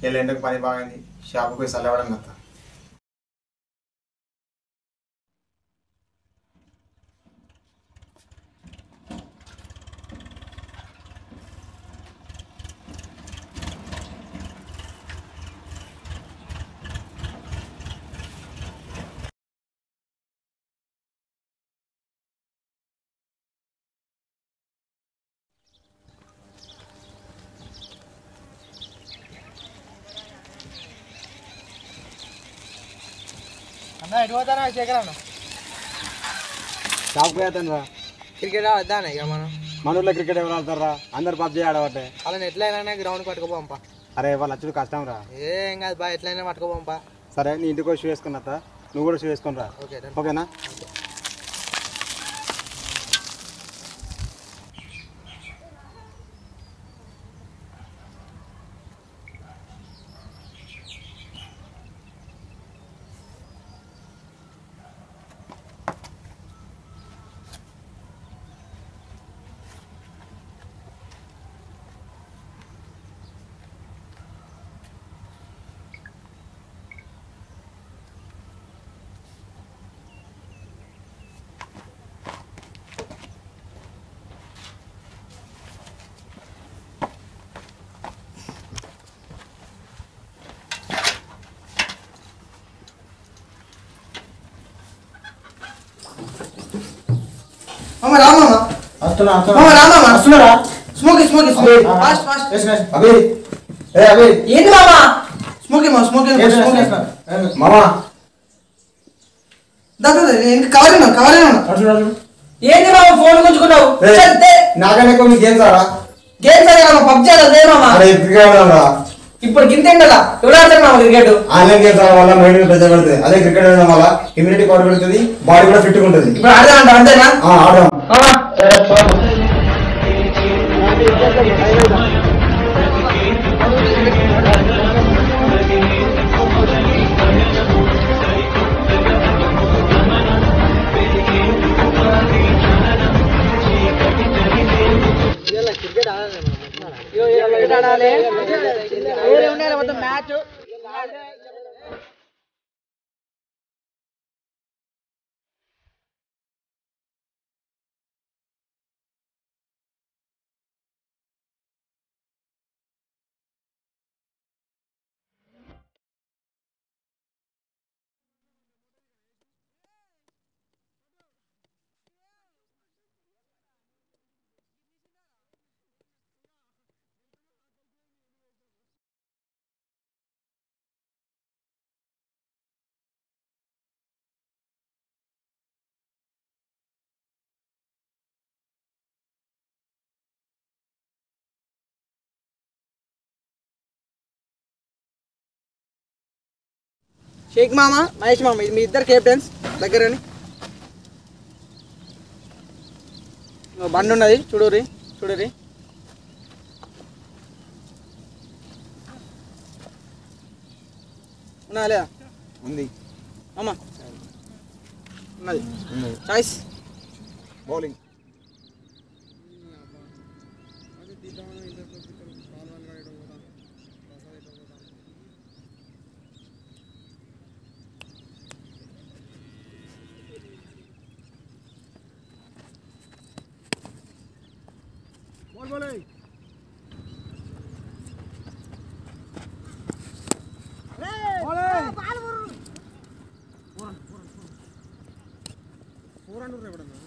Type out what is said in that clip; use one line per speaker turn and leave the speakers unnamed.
ఇలా ఎండకు పని బాగుంది షాపుకి పోయి చల్లవడం అత్త
అన్న ఎటు పోతానా శేఖర్ అన్న
షాప్కి పోతాను రా
క్రికెట్ ఆడదానే ఇక మనం
మన ఊళ్ళో క్రికెట్ ఎవరు ఆడతారా అందరు పబ్జీ ఆడబట్టే
వాళ్ళని ఎట్లయినా గ్రౌండ్ పట్టుకోపోంపా
అరే వాళ్ళు వచ్చుడు కష్టం రా
ఏం కాదు బా ఎట్లయినా పట్టుకోపోంపా
సరే నీ ఇంటికి వచ్చి షూ వేసుకున్నా అత్త. నువ్వు కూడా షూ వేసుకుని రా
ఓకే డన్
ఓకేనా
మామ రామమ్మ
వస్తున్నా
మామ రామమ్మ
వస్తున్నారా
smoke smoke smoke fast fast
అభి ఏ అభి
ఏంది మామ స్మోక్ మా స్మోక్ స్మోక్
మామా
దాదా ఇంకా కవర్ ఉన్నా కవర్ ఉన్నా
అటు అటు
ఏంది మామ ఫోన్ గుంజుకున్నావు
నాకనే మీకు గేమ్స్ ఆడా
గేమ్స్ ఆడాలి పబ్జీ ఆడదే మామ
అరే క్రికెట్ ఆడరా
ఇప్పుడు గింత ఎండలా ఎవరు ఆడతారు మామ క్రికెట్
ఆన్లైన్ గేమ్స్ ఆడడం వల్ల మైండ్ పెద్ద పెడుతుంది అదే క్రికెట్ ఆడడం వల్ల ఇమ్యూనిటీ పవర్ పెడుతుంది బాడీ కూడా ఫిట్ ఉంటుంది
ఇప్పుడు ఆడదాం అంతేనా
ఆ, ఆడదాం
మామ మ్యాచ్ షేక్ మామ మహేష్ మామ ఇది మీ ఇద్దరు కెప్టెన్స్ దగ్గరని ఇగో బండి ఉన్నది చూడురి చూడురి ఉన్నా లేదా
ఉంది
మామ ఉన్నది చాయిస్
బౌలింగ్
ఫోర్ హండ్రెడ్ ఇవ్వడన్నా